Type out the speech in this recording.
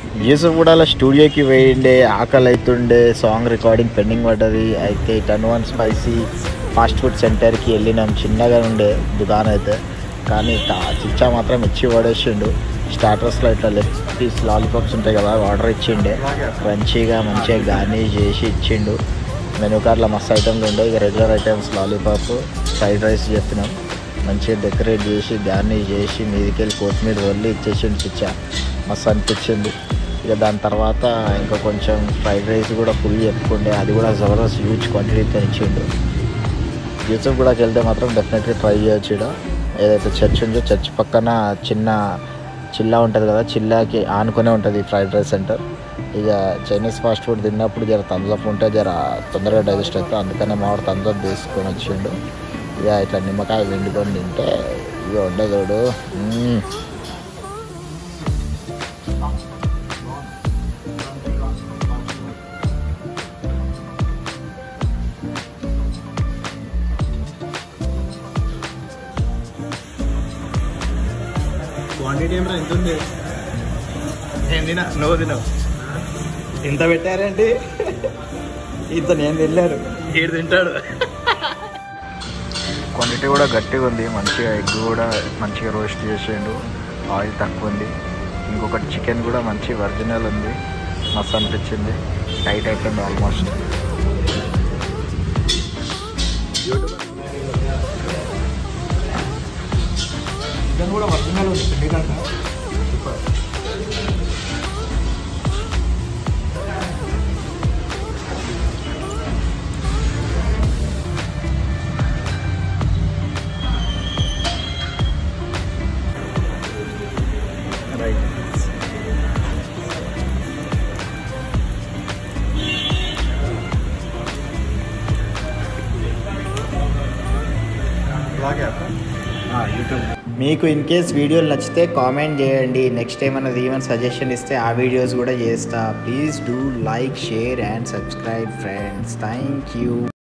యూసుఫ్ కూడా అలా స్టూడియోకి పోయిండే ఆకలి అవుతుండే సాంగ్ రికార్డింగ్ పెండింగ్ పడ్డది అయితే ton one spicy fast food సెంటర్కి వెళ్ళినాం చిన్నగా ఉండే దుకాణం అయితే కానీ తా- చిచ్చా మాత్రం ఇచ్చి పడేసిండు స్టార్టర్స్లో ఇట్లా లెగ్ పీస్ లాలీపాప్స్ ఉంటాయి కదా ఆర్డర్ ఇచ్చిండే క్రంచీగా మంచిగా గార్నిష్ చేసి ఇచ్చిండు మెనూ కార్డ్లో మస్తు ఐటమ్లు ఉండే ఇక regular items lollipop fried rice చెప్పినాం మంచిగా డెకరేట్ చేసి గార్నిష్ చేసి మీదికి వెళ్ళి కొత్తిమీర వల్లి ఇచ్చేసిండు పిచ్చా మస్తు అనిపించింది ఇక దాని తర్వాత ఇంకా కొంచెం ఫ్రైడ్ రైస్ కూడా ఫుల్ చెప్పుకుండే అది కూడా జబర్దస్త్ హ్యూజ్ క్వాంటిటీతో ఇచ్చిండు యూసఫ్ కూడా వెళ్తే మాత్రం డెఫినెట్లీ ట్రై చేయొచ్చు ఇక్కడ ఏదైతే చర్చ్ ఉందో చర్చ్ పక్కన చిన్న చిల్లా ఉంటుంది కదా చిల్లాకి ఆనుకునే ఉంటుంది ఈ ఫ్రైడ్ రైస్ సెంటర్ ఇక చైనీస్ ఫాస్ట్ ఫుడ్ తిన్నప్పుడు జర థమ్స్అప్ ఉంటే జర తొందరగా డైజెస్ట్ అవుతుంది అందుకనే మావాడు థమ్స్అప్ తీసుకొని వచ్చిండు ఇక ఇట్లా నిమ్మకాయ వెండుకొని తింటే ఇక ఉండదు మ్మ్. క్వాంటిటీ ఏమైనా ఎంత ఉంది నేను తిన నువ్వు తినవు ఎంత పెట్టారండి ఇంత నేను తినలేరు ఏడు తింటాడు క్వాంటిటీ కూడా గట్టిగా ఉంది మంచిగా ఎగ్ కూడా మంచిగా రోస్ట్ చేసిండు ఆయిల్ తక్కువ ఉంది ఇంకొకటి చికెన్ కూడా మంచి ఒరిజినల్ ఉంది మస్తు అనిపించింది టైట్ అయిపోయింది ఆల్మోస్ట్ చికెన్ కూడా ఒరిజినల్ ఉంది పిండి కంట రైట్ ఇలాగే యూట్యూబ్ మీకు ఇన్ కేస్ వీడియోలు నచ్చితే కామెంట్ చేయండి నెక్స్ట్ టైం అన్నది ఏమైనా సజెషన్ ఇస్తే ఆ వీడియోస్ కూడా చేస్తా please do like share and subscribe friends thank you